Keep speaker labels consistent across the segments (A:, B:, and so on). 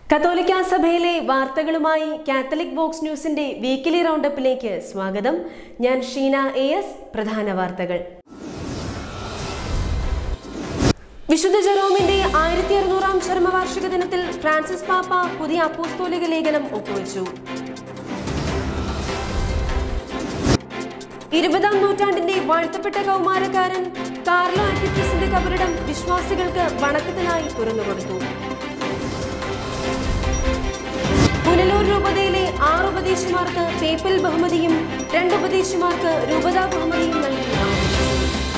A: കത്തോലിക്ക സഭയിലെ വാർത്തകളുമായി കാത്തലിക് ബോക്സ് ന്യൂസിന്റെ വീക്കിലി റൗണ്ടപ്പിലേക്ക് സ്വാഗതം ഞാൻ ഷീന എ എസ് പ്രധാന വാർത്തകൾ വിശുദ്ധ ജെറോമിന്റെ ആയിരത്തി അറുന്നൂറാം ചരമവാർഷിക ദിനത്തിൽ ഫ്രാൻസിസ് പാപ്പ പുതിയ അപ്പോസ്തോലിക ലേഖനം ഒപ്പുവെച്ചു ഇരുപതാം നൂറ്റാണ്ടിന്റെ വാഴ്ത്തപ്പെട്ട കൗമാരക്കാരൻ കാർലോ ആറ്റിക്കസിന്റെ കബറിടം വിശ്വാസികൾക്ക് വണക്കത്തിനായി തുറന്നുകൊടുത്തു പുനലൂർ രൂപതയിലെ ആറ് ഉപദേശിമാർക്ക് പേപ്പൽ ബഹുമതിയും രണ്ട് ഉപദേശിമാർക്ക് രൂപതാ ബഹുമതിയും നൽകി ആദരിച്ചു.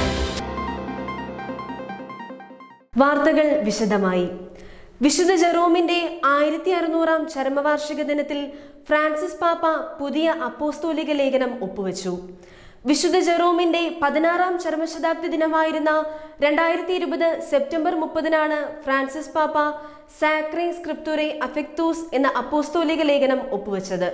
A: വാർത്തകൾ വിശദമായി വിശുദ്ധ ജെറോമിന്റെ ആയിരത്തി അറുന്നൂറാം ചരമവാർഷിക ദിനത്തിൽ ഫ്രാൻസിസ് പാപ്പ പുതിയ അപ്പോസ്തോലിക ലേഖനം ഒപ്പുവെച്ചു വിശുദ്ധ ജെറോമിന്റെ പതിനാറാം ചരമശതാബ്ദി ദിനമായിരുന്ന രണ്ടായിരത്തി ഇരുപത് സെപ്റ്റംബർ മുപ്പതിനാണ് ഫ്രാൻസിസ് പാപ്പ സാക്രേ സ്ക്രിപ്തുറെ അഫെക്തൂസ് എന്ന അപ്പോസ്തോലിക ലേഖനം ഒപ്പുവെച്ചത്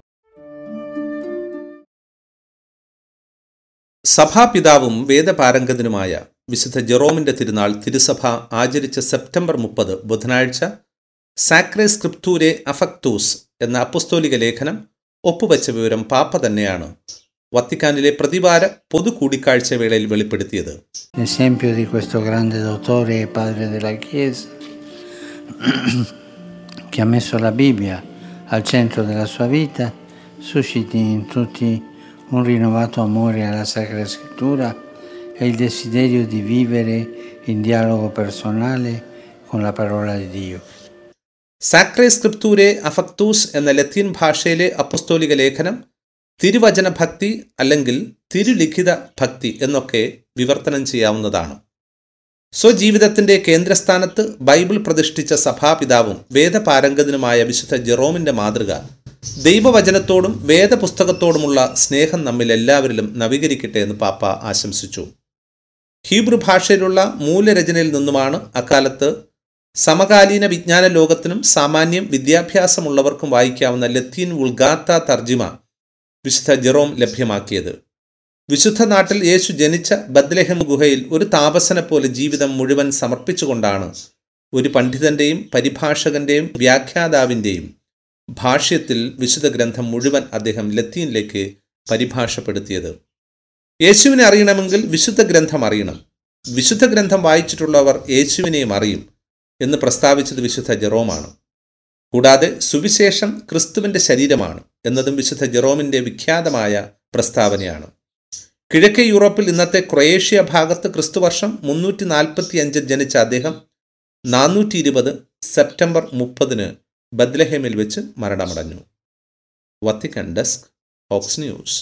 B: സഭാപിതാവും വേദപാരംഗതനുമായ വിശുദ്ധ ജെറോമിന്റെ തിരുനാൾ തിരുസഭ ആചരിച്ച സെപ്റ്റംബർ മുപ്പത് ബുധനാഴ്ച സാക്രേ സ്ക്രിപ്തൂരെ അഫക്തൂസ് എന്ന അപ്പസ്തോലിക ലേഖനം ഒപ്പുവെച്ച വിവരം പാപ്പ തന്നെയാണ് വത്തിക്കാനിലെ പ്രതിവാര പൊതു കൂടിക്കാഴ്ച വേളയിൽ വെളിപ്പെടുത്തിയത്
C: L'esempio di questo grande dottore e padre della Chiesa che ha messo la Bibbia al centro della sua vita susciti in tutti un rinnovato amore alla Sacra Scrittura e il desiderio di vivere in dialogo personale con la parola di Dio.
B: സാക്രേ സ്ക്രിപ്തൂരെ അഫക്തൂസ് എന്ന ലത്തീൻ ഭാഷയിലെ അപ്പസ്തോലിക ലേഖനം തിരുവചന ഭക്തി അല്ലെങ്കിൽ തിരുലിഖിത ഭക്തി എന്നൊക്കെ വിവർത്തനം ചെയ്യാവുന്നതാണ് സ്വജീവിതത്തിന്റെ കേന്ദ്രസ്ഥാനത്ത് ബൈബിൾ പ്രതിഷ്ഠിച്ച സഭാപിതാവും വേദപാരംഗതനുമായ വിശുദ്ധ ജെറോമിന്റെ മാതൃക ദൈവവചനത്തോടും വേദപുസ്തകത്തോടുമുള്ള സ്നേഹം നമ്മിൽ എല്ലാവരിലും നവീകരിക്കട്ടെ എന്ന് പാപ്പ ആശംസിച്ചു ഹീബ്രു ഭാഷയിലുള്ള മൂലരചനയിൽ നിന്നുമാണ് അക്കാലത്ത് സമകാലീന വിജ്ഞാന ലോകത്തിനും സാമാന്യം വിദ്യാഭ്യാസമുള്ളവർക്കും വായിക്കാവുന്ന ലത്തീൻ ഉൾഗാത്ത തർജിമ വിശുദ്ധ ജെറോം ലഭ്യമാക്കിയത് വിശുദ്ധ നാട്ടിൽ യേശു ജനിച്ച ബദ്ലഹം ഗുഹയിൽ ഒരു താപസനെ പോലെ ജീവിതം മുഴുവൻ സമർപ്പിച്ചുകൊണ്ടാണ് ഒരു പണ്ഡിതന്റെയും പരിഭാഷകന്റെയും വ്യാഖ്യാതാവിൻ്റെയും ഭാഷ്യത്തിൽ വിശുദ്ധ ഗ്രന്ഥം മുഴുവൻ അദ്ദേഹം ലത്തീനിലേക്ക് പരിഭാഷപ്പെടുത്തിയത് യേശുവിനെ അറിയണമെങ്കിൽ വിശുദ്ധ ഗ്രന്ഥം അറിയണം വിശുദ്ധ ഗ്രന്ഥം വായിച്ചിട്ടുള്ളവർ യേശുവിനെയും അറിയും എന്ന് പ്രസ്താവിച്ചത് വിശുദ്ധ ജെറോമാണ് കൂടാതെ സുവിശേഷം ക്രിസ്തുവിന്റെ ശരീരമാണ് എന്നതും വിശുദ്ധ ജെറോമിന്റെ വിഖ്യാതമായ പ്രസ്താവനയാണ് കിഴക്കേ യൂറോപ്പിൽ ഇന്നത്തെ ക്രൊയേഷ്യ ഭാഗത്ത് ക്രിസ്തുവർഷം മുന്നൂറ്റി നാൽപ്പത്തി അഞ്ചിൽ ജനിച്ച അദ്ദേഹം നാനൂറ്റി ഇരുപത് സെപ്റ്റംബർ മുപ്പതിന് ബദ്ലഹേമിൽ വെച്ച് മരണമടഞ്ഞു Vatican desk Vox news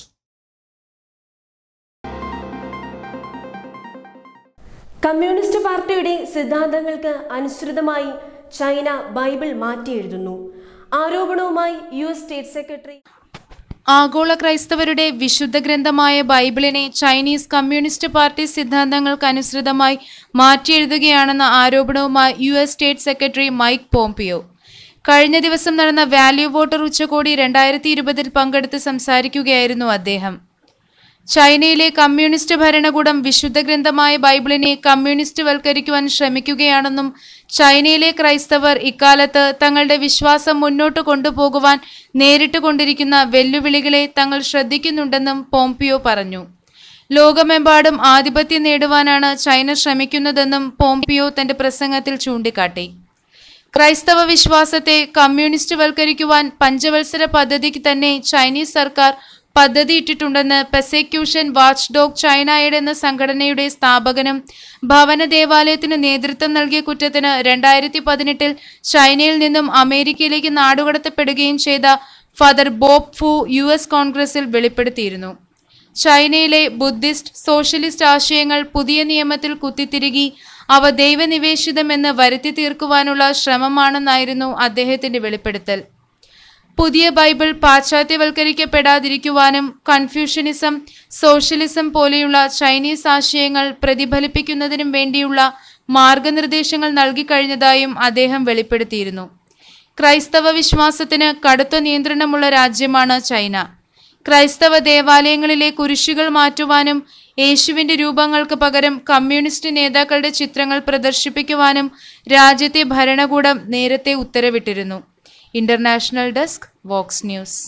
A: communist പാർട്ടിയുടെ സിദ്ധാന്തങ്ങൾക്ക് അനുസൃതമായി ചൈന ബൈബിൾ മാറ്റിയെഴുതുന്നു ആരോപണവുമായി യു എസ് സ്റ്റേറ്റ് സെക്രട്ടറി
D: ആഗോള ക്രൈസ്തവരുടെ വിശുദ്ധ ഗ്രന്ഥമായ ബൈബിളിനെ ചൈനീസ് കമ്മ്യൂണിസ്റ്റ് പാർട്ടി സിദ്ധാന്തങ്ങൾക്കനുസൃതമായി മാറ്റിയെഴുതുകയാണെന്ന ആരോപണവുമായി U S state secretary Mike Pompeo കഴിഞ്ഞ ദിവസം നടന്ന വാല്യൂ വോട്ടർ ഉച്ചകോടി രണ്ടായിരത്തി ഇരുപതിൽ പങ്കെടുത്ത് സംസാരിക്കുകയായിരുന്നു അദ്ദേഹം ചൈനയിലെ കമ്മ്യൂണിസ്റ്റ് ഭരണകൂടം വിശുദ്ധ ഗ്രന്ഥമായ ബൈബിളിനെ കമ്മ്യൂണിസ്റ്റ് വൽക്കരിക്കുവാൻ ശ്രമിക്കുകയാണെന്നും ചൈനയിലെ ക്രൈസ്തവർ ഇക്കാലത്ത് തങ്ങളുടെ വിശ്വാസം മുന്നോട്ട് കൊണ്ടുപോകുവാൻ നേരിട്ട് കൊണ്ടിരിക്കുന്ന വെല്ലുവിളികളെ തങ്ങൾ ശ്രദ്ധിക്കുന്നുണ്ടെന്നും പോംപിയോ പറഞ്ഞു ലോകമെമ്പാടും ആധിപത്യം നേടുവാനാണ് ചൈന ശ്രമിക്കുന്നതെന്നും പോംപിയോ തന്റെ പ്രസംഗത്തിൽ ചൂണ്ടിക്കാട്ടി ക്രൈസ്തവ വിശ്വാസത്തെ കമ്മ്യൂണിസ്റ്റ് വൽക്കരിക്കുവാൻ പഞ്ചവത്സര പദ്ധതിക്ക് തന്നെ ചൈനീസ് സർക്കാർ പദ്ധതിയിട്ടിട്ടുണ്ടെന്ന് പെസെക്യൂഷൻ വാച്ച് ഡോഗ് ചൈനയുടെ എന്ന സംഘടനയുടെ സ്ഥാപകനും ഭവന ദേവാലയത്തിന് നേതൃത്വം നൽകിയ കുറ്റത്തിന് രണ്ടായിരത്തി പതിനെട്ടിൽ ചൈനയിൽ നിന്നും അമേരിക്കയിലേക്ക് നാടുകടത്തപ്പെടുകയും ചെയ്ത father Bob Fu U S കോൺഗ്രസിൽ വെളിപ്പെടുത്തിയിരുന്നു ചൈനയിലെ ബുദ്ധിസ്റ്റ് സോഷ്യലിസ്റ്റ് ആശയങ്ങൾ പുതിയ നിയമത്തിൽ കുത്തിത്തിരുകി അവ ദൈവനിവേശിതമെന്ന് വരുത്തി തീർക്കുവാനുള്ള ശ്രമമാണെന്നായിരുന്നു അദ്ദേഹത്തിന്റെ വെളിപ്പെടുത്തൽ പുതിയ ബൈബിൾ പാശ്ചാത്യവൽക്കരിക്കപ്പെടാതിരിക്കുവാനും കൺഫ്യൂഷനിസം സോഷ്യലിസം പോലെയുള്ള ചൈനീസ് ആശയങ്ങൾ പ്രതിഫലിപ്പിക്കുന്നതിനും വേണ്ടിയുള്ള മാർഗനിർദ്ദേശങ്ങൾ നൽകിക്കഴിഞ്ഞതായും അദ്ദേഹം വെളിപ്പെടുത്തിയിരുന്നു ക്രൈസ്തവ വിശ്വാസത്തിന് കടുത്ത നിയന്ത്രണമുള്ള രാജ്യമാണ് ചൈന ക്രൈസ്തവ ദേവാലയങ്ങളിലെ കുരിശുകൾ മാറ്റുവാനും യേശുവിന്റെ രൂപങ്ങൾക്ക് പകരം കമ്മ്യൂണിസ്റ്റ് നേതാക്കളുടെ ചിത്രങ്ങൾ പ്രദർശിപ്പിക്കുവാനും രാജ്യത്തെ ഭരണകൂടം നേരത്തെ ഉത്തരവിട്ടിരുന്നു ഇന്റർനാഷണൽ ഡെസ്ക് വോക്സ് ന്യൂസ്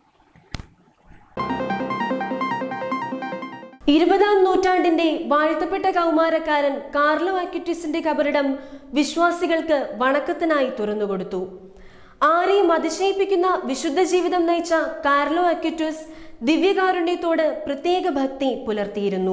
A: ഇരുപതാം നൂറ്റാണ്ടിന്റെ വാഴ്ത്തപ്പെട്ട കൗമാരക്കാരൻ കാർലോ അക്യുറ്റിസിന്റെ കബറിടം വിശ്വാസികൾക്ക് വണക്കത്തിനായി തുറന്നുകൊടുത്തു ആരെയും അതിശയിപ്പിക്കുന്ന വിശുദ്ധ ജീവിതം നയിച്ച കാർലോ അക്യുറ്റിസ് ദിവ്യകാരുണ്യത്തോട് പ്രത്യേക ഭക്തി പുലർത്തിയിരുന്നു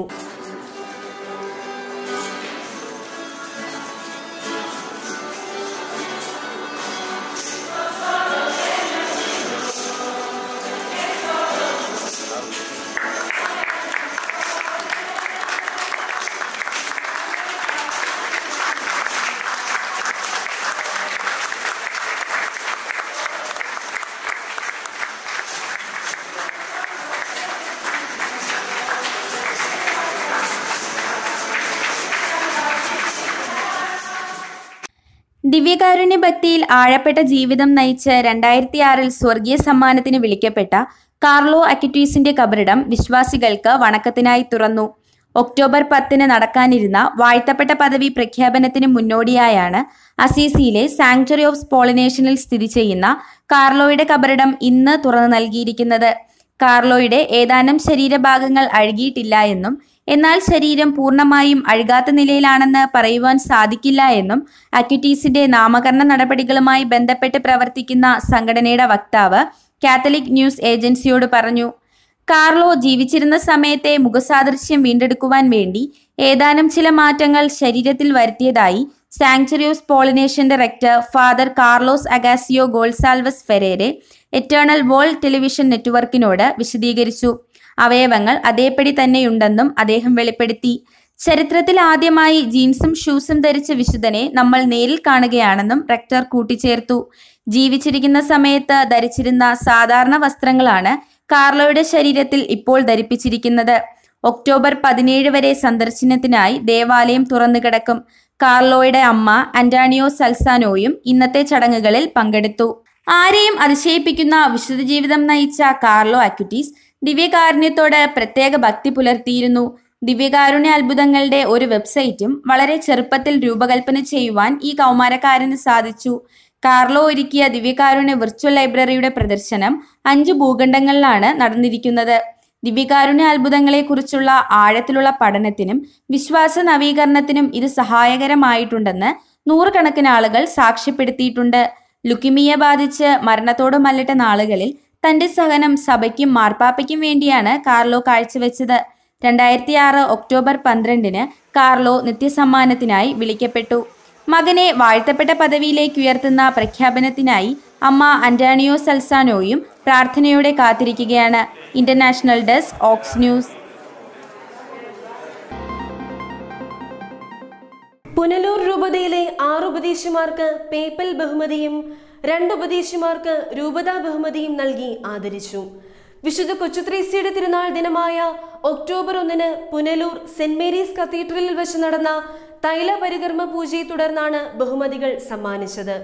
E: ദിവ്യകാരുണ്യ ഭക്തിയിൽ ആഴപ്പെട്ട ജീവിതം നയിച്ച് രണ്ടായിരത്തി ആറിൽ സ്വർഗീയ സമ്മാനത്തിന് വിളിക്കപ്പെട്ട കാർലോ അക്യുറ്റീസിന്റെ കബറിടം വിശ്വാസികൾക്ക് വണക്കത്തിനായി തുറന്നു ഒക്ടോബർ പത്തിന് നടക്കാനിരുന്ന വാഴ്ത്തപ്പെട്ട പദവി പ്രഖ്യാപനത്തിന് മുന്നോടിയായാണ് അസീസിയിലെ സാങ്ച്വറി ഓഫ് പോളിനേഷനിൽ സ്ഥിതി ചെയ്യുന്ന കാർലോയുടെ കബറിടം ഇന്ന് തുറന്നു നൽകിയിരിക്കുന്നത് കാർലോയുടെ ഏതാനും ശരീരഭാഗങ്ങൾ അഴുകിയിട്ടില്ല എന്നും എന്നാൽ ശരീരം പൂർണ്ണമായും അഴുകാത്ത നിലയിലാണെന്ന് പറയുവാൻ സാധിക്കില്ല എന്നും അക്യുറ്റീസിന്റെ നാമകരണ നടപടികളുമായി ബന്ധപ്പെട്ട് പ്രവർത്തിക്കുന്ന സംഘടനയുടെ വക്താവ് കാത്തലിക് ന്യൂസ് ഏജൻസിയോട് പറഞ്ഞു കാർലോ ജീവിച്ചിരുന്ന സമയത്തെ മുഖസാദൃശ്യം വീണ്ടെടുക്കുവാൻ വേണ്ടി ഏതാനും ചില മാറ്റങ്ങൾ ശരീരത്തിൽ വരുത്തിയതായി സാങ്ച്വറിയോസ് പോളിനേഷൻ director father Carlos Acacio Goncalves Ferreira Eternal World Television നെറ്റ്വർക്കിനോട് വിശദീകരിച്ചു അവയവങ്ങൾ അതേപടി തന്നെയുണ്ടെന്നും അദ്ദേഹം വെളിപ്പെടുത്തി ചരിത്രത്തിൽ ആദ്യമായി ജീൻസും ഷൂസും ധരിച്ച വിശുദ്ധനെ നമ്മൾ നേരിൽ കാണുകയാണെന്നും റെക്ടർ കൂട്ടിച്ചേർത്തു ജീവിച്ചിരിക്കുന്ന സമയത്ത് ധരിച്ചിരുന്ന സാധാരണ വസ്ത്രങ്ങളാണ് കാർലോയുടെ ശരീരത്തിൽ ഇപ്പോൾ ധരിപ്പിച്ചിരിക്കുന്നത് ഒക്ടോബർ പതിനേഴ് വരെ സന്ദർശനത്തിനായി ദേവാലയം തുറന്നു കിടക്കും കാർലോയുടെ അമ്മ അന്റാണിയോ സൽസാനോയും ഇന്നത്തെ ചടങ്ങുകളിൽ പങ്കെടുത്തു ആരെയും അതിശയിപ്പിക്കുന്ന വിശുദ്ധ ജീവിതം നയിച്ച കാർലോ അക്യുറ്റീസ് ദിവ്യകാരുണ്യത്തോട് പ്രത്യേക ഭക്തി പുലർത്തിയിരുന്നു ദിവ്യകാരുണ്യ അത്ഭുതങ്ങളുടെ ഒരു വെബ്സൈറ്റും വളരെ ചെറുപ്പത്തിൽ രൂപകൽപ്പന ചെയ്യുവാൻ ഈ കൗമാരക്കാരന് സാധിച്ചു കാർലോ ഒരുക്കിയ ദിവ്യകാരുണ്യ വിർച്വൽ ലൈബ്രറിയുടെ പ്രദർശനം അഞ്ച് ഭൂഖണ്ഡങ്ങളിലാണ് നടന്നിരിക്കുന്നത് ദിവ്യകാരുണ്യ അത്ഭുതങ്ങളെക്കുറിച്ചുള്ള ആഴത്തിലുള്ള പഠനത്തിനും വിശ്വാസ നവീകരണത്തിനും ഇത് സഹായകരമായിട്ടുണ്ടെന്ന് നൂറുകണക്കിന് ആളുകൾ സാക്ഷ്യപ്പെടുത്തിയിട്ടുണ്ട് ലുക്കിമിയ ബാധിച്ച് മരണത്തോട് മല്ലിട്ട നാളുകളിൽ തന്റെ സഹനം സഭയ്ക്കും മാർപ്പാപ്പയ്ക്കും വേണ്ടിയാണ് കാർലോ കാഴ്ചവെച്ചത് രണ്ടായിരത്തി ആറ് ഒക്ടോബർ പന്ത്രണ്ടിന് കാർലോ നിത്യസമ്മാനത്തിനായി വിളിക്കപ്പെട്ടു മകനെ വാഴ്ത്തപ്പെട്ട പദവിയിലേക്ക് ഉയർത്തുന്ന പ്രഖ്യാപനത്തിനായി അമ്മ അന്റാണിയോ സൽസാനോയും പ്രാർത്ഥനയോടെ കാത്തിരിക്കുകയാണ് international desk Vox news
A: Punalur രൂപതയിലെ ആറ് ഉപദേശിമാർക്ക് പേപ്പൽ ബഹുമതിയും രണ്ട് ഉപദേശിമാർക്ക് രൂപതാ ബഹുമതിയും നൽകി ആദരിച്ചു വിശുദ്ധ കൊച്ചുത്രേസ്യയുടെ തിരുനാൾ ദിനമായ ഒക്ടോബർ ഒന്നിന് പുനലൂർ സെന്റ് മേരീസ് കത്തീഡ്രലിൽ വെച്ച് നടന്ന തൈല പരികർമ്മ പൂജയെ തുടർന്നാണ് ബഹുമതികൾ സമ്മാനിച്ചത്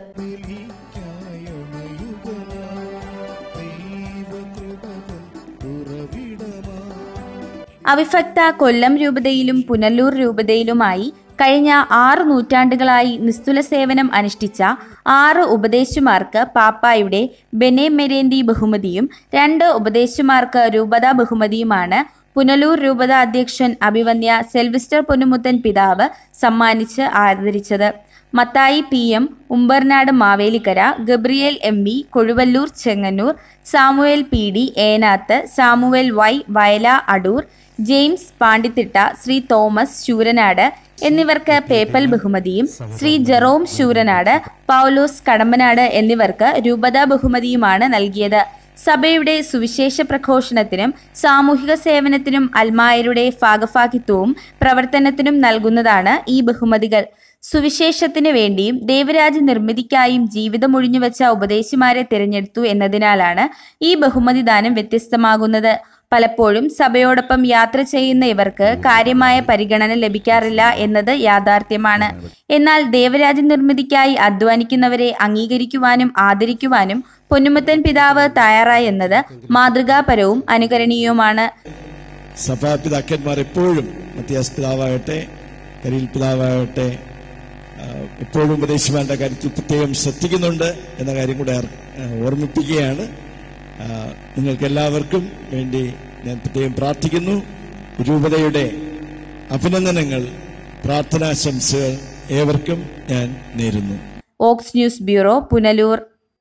E: അവിഭക്ത കൊല്ലം രൂപതയിലും പുനലൂർ രൂപതയിലുമായി കഴിഞ്ഞ ആറ് നൂറ്റാണ്ടുകളായി നിസ്തുല സേവനം അനുഷ്ഠിച്ച ആറ് ഉപദേശുമാർക്ക് പാപ്പായുടെ ബെനെ മെരേന്തി ബഹുമതിയും രണ്ട് ഉപദേശുമാർക്ക് രൂപതാ ബഹുമതിയുമാണ് പുനലൂർ രൂപത അധ്യക്ഷൻ അഭിവന്യ സെൽവിസ്റ്റർ പൊന്നുമുത്തൻ പിതാവ് സമ്മാനിച്ച് ആദരിച്ചത് Mathai P M Umbernad Mavelikkara Gabriel M V Kozhuvalloor Chengannur Samuel P D Enath Samuel Y Vayala Adoor James Pandithitta Shri Thomas Sooranad എന്നിവർക്ക് പേപ്പൽ ബഹുമതിയും ശ്രീ ജെറോം ശൂരനാട് പൗലോസ് കടമ്പനാട് എന്നിവർക്ക് രൂപതാ ബഹുമതിയുമാണ് നൽകിയത് സഭയുടെ സുവിശേഷ പ്രഘോഷണത്തിനും സാമൂഹിക സേവനത്തിനും അൽമായരുടെ ഭാഗഭാഗിത്വവും പ്രവർത്തനത്തിനും നൽകുന്നതാണ് ഈ ബഹുമതികൾ സുവിശേഷത്തിന് വേണ്ടിയും ദേവരാജ നിർമ്മിതിക്കായും ജീവിതം ഒഴിഞ്ഞുവെച്ച ഉപദേശിമാരെ തിരഞ്ഞെടുത്തു എന്നതിനാലാണ് ഈ ബഹുമതി ദാനം വ്യത്യസ്തമാകുന്നത് പലപ്പോഴും സഭയോടൊപ്പം യാത്ര ചെയ്യുന്ന ഇവർക്ക് കാര്യമായ പരിഗണന ലഭിക്കാറില്ല എന്നത് യാഥാർത്ഥ്യമാണ് എന്നാൽ ദേവരാജ നിർമ്മിതിക്കായി അധ്വാനിക്കുന്നവരെ അംഗീകരിക്കുവാനും ആദരിക്കുവാനും പൊന്നുമുത്തൻ പിതാവ് തയ്യാറായി എന്നത് മാതൃകാപരവും അനുകരണീയവുമാണ്
F: സഭാപിതാക്കന്മാർ എപ്പോഴും മത്തിയാസ് പിതാവാകട്ടെ കരിയിൽ പിതാവാകട്ടെ ആ, എപ്പോഴും ഉപദേശിമാരുടെ കാര്യത്തിൽ പ്രത്യേകം ശ്രദ്ധിക്കുന്നുണ്ട് എന്ന കാര്യം കൂടെ അർ- ആ, ഓർമ്മിപ്പിക്കുകയാണ് ആ, നിങ്ങൾക്ക് എല്ലാവർക്കും വേണ്ടി ഞാൻ പ്രത്യേകം പ്രാർത്ഥിക്കുന്നു രൂപതയുടെ അഭിനന്ദനങ്ങൾ പ്രാർത്ഥനാശംസകൾ ഏവർക്കും ഞാൻ നേരുന്നു
E: ഓക്സ് ന്യൂസ് ബ്യൂറോ പുനലൂർ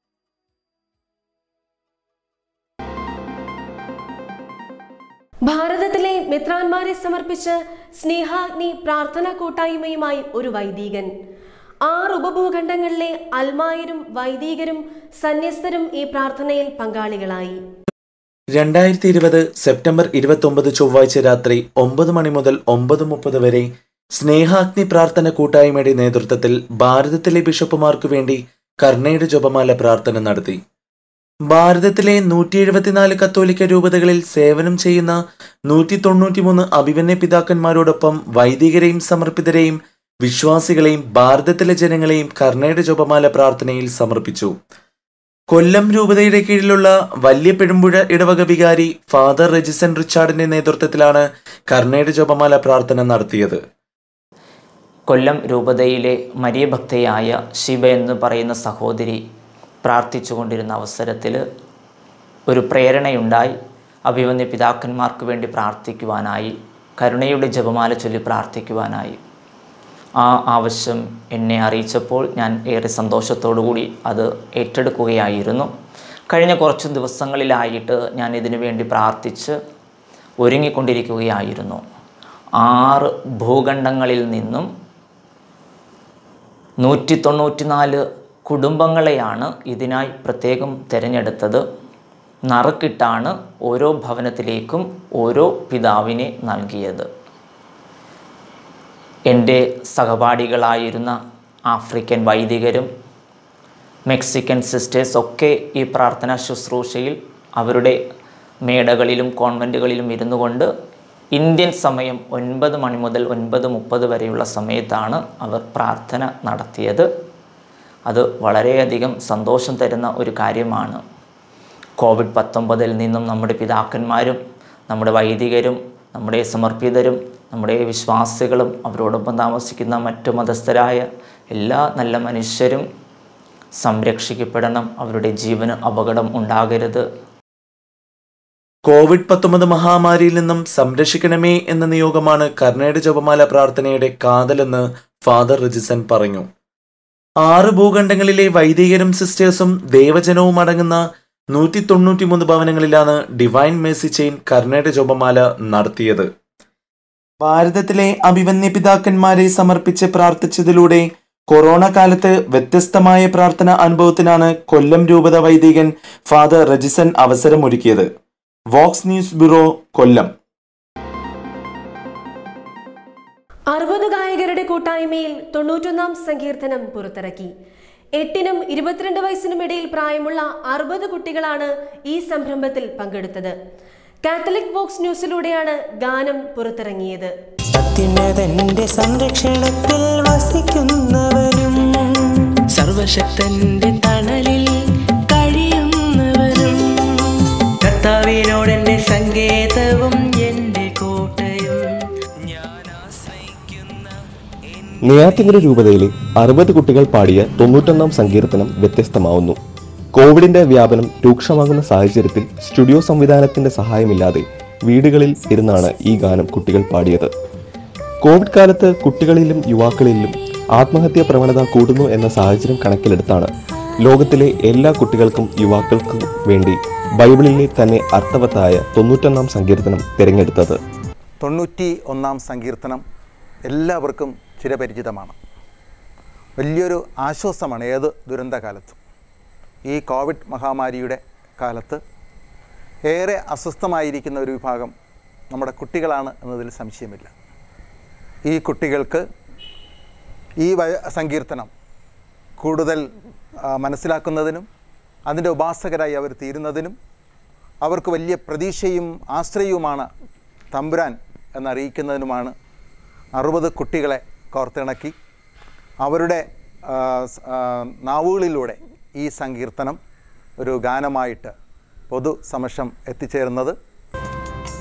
A: ഭാരതത്തിലെ മെത്രാന്മാരെ സമർപ്പിച്ച് സ്നേഹാഗ്നി പ്രാർത്ഥനാ കൂട്ടായ്മയുമായി ഒരു വൈദികൻ ആറ് ഉപഭൂഖണ്ഡങ്ങളിലെ അൽമായരും വൈദികരും സന്യസ്തരും ഈ പ്രാർത്ഥനയിൽ പങ്കാളികളായി
G: രണ്ടായിരത്തി ഇരുപത് സെപ്റ്റംബർ ഇരുപത്തൊമ്പത് ചൊവ്വാഴ്ച രാത്രി ഒമ്പത് മണി മുതൽ ഒമ്പത് മുപ്പത് വരെ സ്നേഹാഗ്നി പ്രാർത്ഥന കൂട്ടായ്മയുടെ നേതൃത്വത്തിൽ ഭാരതത്തിലെ ബിഷപ്പുമാർക്കു വേണ്ടി കർണയുടെ ജപമാല പ്രാർത്ഥന നടത്തി ഭാരതത്തിലെ നൂറ്റി എഴുപത്തിനാല് കത്തോലിക്ക രൂപതകളിൽ സേവനം ചെയ്യുന്ന നൂറ്റി തൊണ്ണൂറ്റിമൂന്ന് അഭിമന്യ പിതാക്കന്മാരോടൊപ്പം വൈദികരെയും സമർപ്പിതരെയും വിശ്വാസികളെയും ഭാരതത്തിലെ ജനങ്ങളെയും കർണയുടെ ജപമാല പ്രാർത്ഥനയിൽ സമർപ്പിച്ചു കൊല്ലം രൂപതയുടെ കീഴിലുള്ള വലിയ പെരുമ്പുഴ ഇടവക വികാരി ഫാദർ രജിസൺ റിച്ചാർഡിന്റെ നേതൃത്വത്തിലാണ് കർണയുടെ ജപമാല പ്രാർത്ഥന നടത്തിയത്
H: കൊല്ലം രൂപതയിലെ മരിയഭക്തയായ ശിവ എന്ന് പറയുന്ന സഹോദരി പ്രാർത്ഥിച്ചു കൊണ്ടിരുന്ന അവസരത്തിൽ ഒരു പ്രേരണയുണ്ടായി അഭിമന്യ പിതാക്കന്മാർക്ക് വേണ്ടി പ്രാർത്ഥിക്കുവാനായി കരുണയുടെ ജപമാല ചൊല്ലി പ്രാർത്ഥിക്കുവാനായി ആ ആവശ്യം എന്നെ അറിയിച്ചപ്പോൾ ഞാൻ ഏറെ സന്തോഷത്തോടു കൂടി അത് ഏറ്റെടുക്കുകയായിരുന്നു കഴിഞ്ഞ കുറച്ച് ദിവസങ്ങളിലായിട്ട് ഞാൻ ഇതിനു വേണ്ടി പ്രാർത്ഥിച്ച് ഒരുങ്ങിക്കൊണ്ടിരിക്കുകയായിരുന്നു ആറ് ഭൂഖണ്ഡങ്ങളിൽ നിന്നും നൂറ്റി തൊണ്ണൂറ്റിനാല് കുടുംബങ്ങളെയാണ് ഇതിനായി പ്രത്യേകം തിരഞ്ഞെടുത്തത് നറുക്കിട്ടാണ് ഓരോ ഭവനത്തിലേക്കും ഓരോ പിതാവിനെ നൽകിയത് എൻ്റെ സഹപാഠികളായിരുന്ന ആഫ്രിക്കൻ വൈദികരും മെക്സിക്കൻ സിസ്റ്റേഴ്സ് ഒക്കെ ഈ പ്രാർത്ഥനാ ശുശ്രൂഷയിൽ അവരുടെ മേടകളിലും കോൺവെൻറ്റുകളിലും ഇരുന്നു കൊണ്ട് ഇന്ത്യൻ സമയം ഒൻപത് മണി മുതൽ ഒൻപത് മുപ്പത് വരെയുള്ള സമയത്താണ് അവർ പ്രാർത്ഥന നടത്തിയത് അത് വളരെയധികം സന്തോഷം തരുന്ന ഒരു കാര്യമാണ് കോവിഡ് പത്തൊമ്പതിൽ നിന്നും നമ്മുടെ പിതാക്കന്മാരും നമ്മുടെ വൈദികരും നമ്മുടെ സമർപ്പിതരും നമ്മുടെ വിശ്വാസികളും അവരോടൊപ്പം താമസിക്കുന്ന മറ്റു മതസ്ഥരായ എല്ലാ നല്ല മനുഷ്യരും സംരക്ഷിക്കപ്പെടണം അവരുടെ ജീവന് അപകടം ഉണ്ടാകരുത്
G: കോവിഡ് പത്തൊമ്പത് മഹാമാരിയിൽ നിന്നും സംരക്ഷിക്കണമേ എന്ന നിയോഗമാണ് കർണയുടെ ജപമാല പ്രാർത്ഥനയുടെ കാതലെന്ന് ഫാദർ റിജിസൺ പറഞ്ഞു ആറ് ഭൂഖണ്ഡങ്ങളിലെ വൈദികരും സിസ്റ്റേഴ്സും ദേവജനവും അടങ്ങുന്ന നൂറ്റി തൊണ്ണൂറ്റിമൂന്ന് ഭവനങ്ങളിലാണ് ഡിവൈൻ മേസി ചെയിൻ കർണയുടെ ജപമാല നടത്തിയത് ഭാരതത്തിലെ അഭിവന്യ പിതാക്കന്മാരെ സമർപ്പിച്ച് പ്രാർത്ഥിച്ചതിലൂടെ കൊറോണ കാലത്ത് വ്യത്യസ്തമായ പ്രാർത്ഥന അനുഭവത്തിനാണ് കൊല്ലം രൂപത വൈദികൻ ഫാദർ രജിസൺ അവസരമൊരുക്കിയത് വോക്സ് ന്യൂസ് ബ്യൂറോ കൊല്ലം
A: അറുപത് ഗായകരുടെ കൂട്ടായ്മയിൽ തൊണ്ണൂറ്റൊന്നാം സങ്കീർത്തനം പുറത്തിറക്കി എട്ടിനും ഇരുപത്തിരണ്ട് വയസ്സിനും ഇടയിൽ പ്രായമുള്ള അറുപത് കുട്ടികളാണ് ഈ സംരംഭത്തിൽ പങ്കെടുത്തത് കാത്തലിക് ബോക്സ് ന്യൂസിലൂടെയാണ് ഗാനം പുറത്തിറങ്ങിയത്
I: അത്യുന്നതന്റെ സംരക്ഷണത്തിൽ വസിക്കുന്നവരും സർവശക്തന്റെ തണലിൽ കഴിയുന്നവരും കർത്താവിനോടെന്റെ സങ്കേതവും എന്റെ കോട്ടയും ഞാൻ ആശ്രയിക്കുന്ന
J: നെയ്യാറ്റിങ്കര രൂപതയിലെ അറുപത് കുട്ടികൾ പാടിയ തൊണ്ണൂറ്റൊന്നാം സങ്കീർത്തനം വ്യത്യസ്തമാവുന്നു കോവിഡിന്റെ വ്യാപനം രൂക്ഷമാകുന്ന സാഹചര്യത്തിൽ സ്റ്റുഡിയോ സംവിധാനത്തിന്റെ സഹായമില്ലാതെ വീടുകളിൽ ഇരുന്നാണ് ഈ ഗാനം കുട്ടികൾ പാടിയത് കോവിഡ് കാലത്ത് കുട്ടികളിലും യുവാക്കളിലും ആത്മഹത്യാ പ്രവണത കൂടുന്നു എന്ന സാഹചര്യം കണക്കിലെടുത്താണ് ലോകത്തിലെ എല്ലാ കുട്ടികൾക്കും യുവാക്കൾക്കും വേണ്ടി ബൈബിളിലെ തന്നെ അർത്ഥവത്തായ തൊണ്ണൂറ്റൊന്നാം സങ്കീർത്തനം തിരഞ്ഞെടുത്തത്
K: തൊണ്ണൂറ്റി ഒന്നാം സങ്കീർത്തനം എല്ലാവർക്കും ചിരപരിചിതമാണ് വലിയൊരു ആശ്വാസമാണ് ഏത് ദുരന്തകാലത്തും ഈ കോവിഡ് മഹാമാരിയുടെ കാലത്ത് ഏറെ അസ്വസ്ഥമായിരിക്കുന്ന ഒരു വിഭാഗം നമ്മുടെ കുട്ടികളാണ് എന്നതിൽ സംശയമില്ല ഈ കുട്ടികൾക്ക് ഈ വ സങ്കീർത്തനം കൂടുതൽ ആ, മനസ്സിലാക്കുന്നതിനും അതിൻ്റെ ഉപാസകരായി അവർ തീരുന്നതിനും അവർക്ക് വലിയ പ്രതീക്ഷയും ആശ്രയവുമാണ് തമ്പുരാൻ എന്നറിയിക്കുന്നതിനുമാണ് അറുപത് കുട്ടികളെ കോർത്തിണക്കി അവരുടെ ആ, സ്- ആ, നാവുകളിലൂടെ ഈ സങ്കീർത്തനം ഒരു ഗാനമായിട്ട് പൊതുസമക്ഷം എത്തിച്ചേരുന്നത്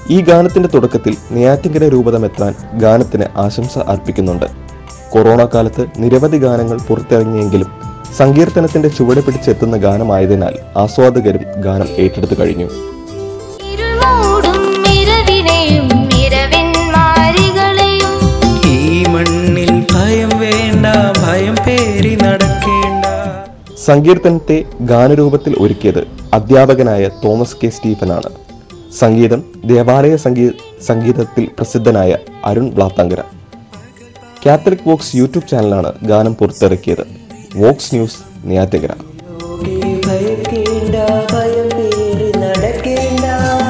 J: ഈ ഗാനത്തിന്റെ തുടക്കത്തിൽ നെയ്യാറ്റിങ്കര രൂപതമെത്രാൻ ഗാനത്തിന് ആശംസ അർപ്പിക്കുന്നുണ്ട് കൊറോണ കാലത്ത് നിരവധി ഗാനങ്ങൾ പുറത്തിറങ്ങിയെങ്കിലും സങ്കീർത്തനത്തിന്റെ ചുവട് പിടിച്ചെത്തുന്ന ഗാനമായതിനാൽ ആസ്വാദകരും ഗാനം ഏറ്റെടുത്തു കഴിഞ്ഞു
L: ഇരുൾമൂടും ഇരവിനെയും ഇരവിൻ മാരികളെയും
I: ഈ മണ്ണിൽ ഭയം വേണ്ട ഭയം പേറി നടക്കേണ്ട
J: സങ്കീർത്തനത്തെ ഗാനരൂപത്തിൽ ഒരുക്കിയത് അധ്യാപകനായ തോമസ് കെ സ്റ്റീഫനാണ് സംഗീതം ദേവാലയ സംഗീ സംഗീതത്തിൽ പ്രസിദ്ധനായ Arun Blathankara Catholic Vox YouTube ചാനലാണ് ഗാനം പുറത്തിറക്കിയത് വോക്സ് ന്യൂസ് നെയ്യാറ്റിങ്കര
I: ലോകെ ഭയക്കേണ്ട ഭയം പേറി നടക്കേണ്ട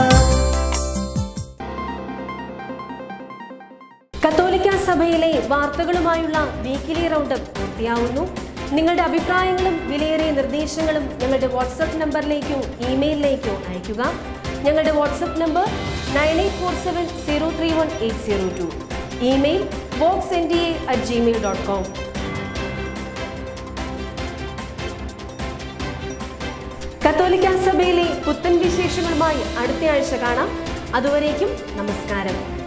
A: കത്തോലിക്ക സഭയിലെ വാർത്തകളുമായുള്ള വീക്കിലി റൗണ്ടപ്പ് പൂർത്തിയാവുന്നു നിങ്ങളുടെ അഭിപ്രായങ്ങളും വിലയേറിയ നിർദ്ദേശങ്ങളും ഞങ്ങളുടെ വാട്സപ്പ് നമ്പറിലേക്കോ ഇമെയിലിലേക്കോ അയയ്ക്കുക ഞങ്ങളുടെ WhatsApp number nine eight four seven zero three one eight zero two email box N D A at Gmail dot com കത്തോലിക്ക സഭയിലെ പുത്തൻ വിശേഷങ്ങളുമായി അടുത്ത ആഴ്ച കാണാം അതുവരേക്കും നമസ്കാരം